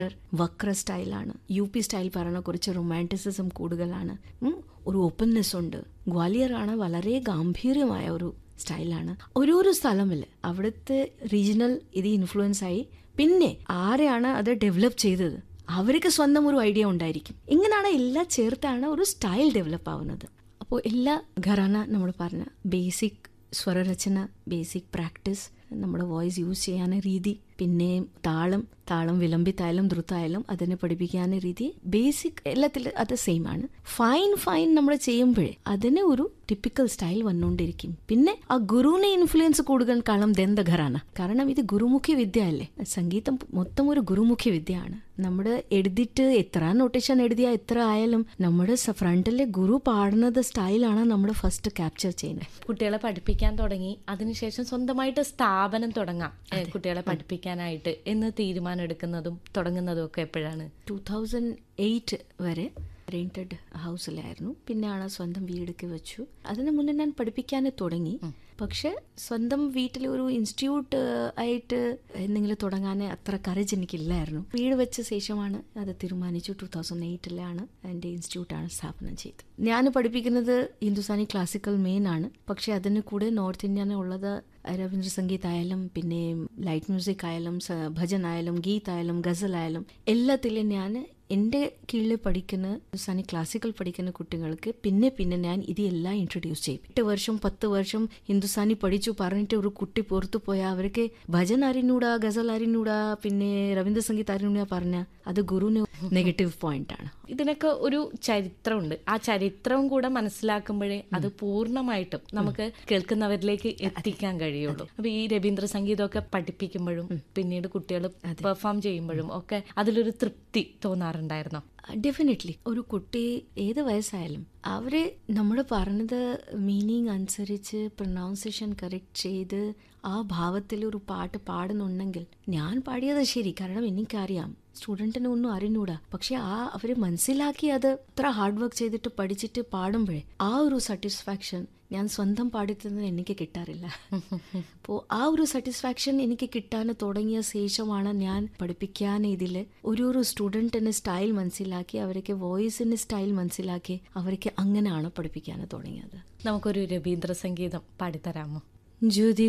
വക്ര സ്റ്റൈലാണ് U P style പറഞ്ഞ കുറച്ച് റൊമാൻറ്റിസിസം കൂടുതലാണ് ഉം, ഒരു ഓപ്പൺനെസ് ഉണ്ട് ഗ്വാലിയർ ആണ് വളരെ ഗാംഭീര്യമായ ഒരു സ്റ്റൈലാണ് ഓരോരോ സ്ഥലമില്ല അവിടുത്തെ റീജിയണൽ ഇത് ഇൻഫ്ലുവൻസ് ആയി പിന്നെ ആരെയാണ് അത് ഡെവലപ്പ് ചെയ്തത് അവർക്ക് സ്വന്തം ഒരു ഐഡിയ ഉണ്ടായിരിക്കും ഇങ്ങനെയാണ് എല്ലാം ചേർത്താണ് ഒരു സ്റ്റൈൽ ഡെവലപ്പ് ആവുന്നത് അപ്പോൾ എല്ലാ ഘറാന നമ്മൾ പറഞ്ഞ ബേസിക് സ്വരരചന ബേസിക് പ്രാക്ടീസ് നമ്മുടെ വോയിസ് യൂസ് ചെയ്യാൻ രീതി പിന്നെ താളം താളം വിളമ്പിത്തായാലും ദ്രുത്തായാലും അതിനെ പഠിപ്പിക്കാൻ രീതി ബേസിക് എല്ലാത്തിലും അത് സെയിം ആണ് ഫൈൻ ഫൈൻ നമ്മൾ ചെയ്യുമ്പോഴേ അതിന് ഒരു ടിപ്പിക്കൽ സ്റ്റൈൽ വന്നുകൊണ്ടിരിക്കും പിന്നെ ആ ഗുരുവിനെ ഇൻഫ്ലുവൻസ് കൂടുതൽ കാലം ദന്ത ഘറാന കാരണം ഇത് ഗുരുമുഖി വിദ്യ അല്ലേ സംഗീതം മൊത്തം ഒരു ഗുരുമുഖി വിദ്യയാണ് നമ്മുടെ എഴുതിയിട്ട് എത്ര നൊട്ടേഷൻ എഴുതിയ എത്ര ആയാലും നമ്മുടെ ഫ്രണ്ടിലെ ഗുരു പാടുന്നത് സ്റ്റൈലാണ് നമ്മൾ ഫസ്റ്റ് ക്യാപ്ചർ ചെയ്യുന്നത് കുട്ടികളെ പഠിപ്പിക്കാൻ തുടങ്ങി അതിനുശേഷം സ്വന്തമായിട്ട് സ്ഥാപനം തുടങ്ങാം ഏ, കുട്ടികളെ പഠിപ്പിക്കാനായിട്ട് എന്ന് തീരുമാനം എടുക്കുന്നതും തുടങ്ങുന്നതും ഒക്കെ എപ്പോഴാണ് ടൂ തൗസൻഡ് എയ്റ്റ് വരെ റെന്റഡ് ഹൗസിലായിരുന്നു പിന്നെയാണ് സ്വന്തം വീടൊക്കെ വെച്ചു അതിന് മുന്നേ ഞാൻ പഠിപ്പിക്കാൻ തുടങ്ങി പക്ഷെ സ്വന്തം വീട്ടിൽ ഒരു ഇൻസ്റ്റിറ്റ്യൂട്ട് ആയിട്ട് എന്തെങ്കിലും തുടങ്ങാൻ അത്ര കറേജ് എനിക്കില്ലായിരുന്നു വീട് വെച്ച ശേഷമാണ് അത് തീരുമാനിച്ചു ടൂ തൗസൻഡ് എയ്റ്റിലാണ് എൻ്റെ ഇൻസ്റ്റിറ്റ്യൂട്ടാണ് സ്ഥാപനം ചെയ്തത് ഞാൻ പഠിപ്പിക്കുന്നത് ഹിന്ദുസ്ഥാനി ക്ലാസിക്കൽ മെയിൻ ആണ് പക്ഷെ അതിന് കൂടെ നോർത്ത് ഇന്ത്യൻ ഉള്ളത് രവീന്ദ്ര സംഗീത് ആയാലും പിന്നെ ലൈറ്റ് മ്യൂസിക് ആയാലും സ- ഭജൻ ആയാലും ഗീത് ആയാലും ഗസൽ ആയാലും എല്ലാത്തിലും ഞാൻ എൻ്റെ കീഴിൽ പഠിക്കുന്ന ഹിന്ദുസ്ഥാനി ക്ലാസിക്കൽ പഠിക്കുന്ന കുട്ടികൾക്ക് പിന്നെ പിന്നെ ഞാൻ ഇതെല്ലാം ഇൻട്രൊഡ്യൂസ് ചെയ്യും എട്ട് വർഷം പത്ത് വർഷം ഹിന്ദുസ്ഥാനി പഠിച്ചു പറഞ്ഞിട്ട് ഒരു കുട്ടി പുറത്തു പോയാൽ അവർക്ക് ഭജൻ അറിഞ്ഞൂടാ ഗസൽ അറിഞ്ഞൂടാ പിന്നെ രവീന്ദ്ര സംഗീത് അറിഞ്ഞൂടാ പറഞ്ഞ അത് ഗുരുവിന് നെഗറ്റീവ് പോയിന്റ് ആണ് ഇതിനൊക്കെ ഒരു ചരിത്രമുണ്ട് ആ ചരിത്രവും കൂടെ മനസ്സിലാക്കുമ്പോഴേ അത് പൂർണ്ണമായിട്ടും നമുക്ക് കേൾക്കുന്നവരിലേക്ക് എത്തിക്കാൻ കഴിയുള്ളൂ അപ്പൊ ഈ രവീന്ദ്ര സംഗീതമൊക്കെ പഠിപ്പിക്കുമ്പോഴും പിന്നീട് കുട്ടികൾ പെർഫോം ചെയ്യുമ്പോഴും ഒക്കെ അതിലൊരു തൃപ്തി തോന്നാറുണ്ടായിരുന്നോ ഡെഫിനറ്റ്ലി ഒരു കുട്ടി ഏത് വയസ്സായാലും അവര് നമ്മൾ പറഞ്ഞത് മീനിങ് അനുസരിച്ച് പ്രൊനൗൺസിയേഷൻ കറക്റ്റ് ചെയ്ത് ആ ഭാവത്തിൽ ഒരു പാട്ട് പാടുന്നുണ്ടെങ്കിൽ ഞാൻ പാടിയത് ശരി കാരണം എനിക്കറിയാം സ്റ്റുഡൻറ്റിന് ഒന്നും അറിഞ്ഞൂടാ പക്ഷെ ആ അവര് മനസ്സിലാക്കി അത് അത്ര ഹാർഡ് വർക്ക് ചെയ്തിട്ട് പഠിച്ചിട്ട് പാടുമ്പോഴേ ആ ഒരു സാറ്റിസ്ഫാക്ഷൻ ഞാൻ സ്വന്തം പാടിത്തന്നത് എനിക്ക് കിട്ടാറില്ല അപ്പോൾ ആ ഒരു സാറ്റിസ്ഫാക്ഷൻ എനിക്ക് കിട്ടാൻ തുടങ്ങിയ ശേഷമാണ് ഞാൻ പഠിപ്പിക്കാൻ ഇതിൽ ഒരു ഒരു സ്റ്റുഡൻറ്റിന് സ്റ്റൈൽ മനസ്സിലാക്കി അവർക്ക് വോയിസിന് സ്റ്റൈൽ മനസ്സിലാക്കി അവർക്ക് അങ്ങനെയാണ് പഠിപ്പിക്കാൻ തുടങ്ങിയത് നമുക്കൊരു രവീന്ദ്ര സംഗീതം പാടിത്തരാമോ ജ്യോതി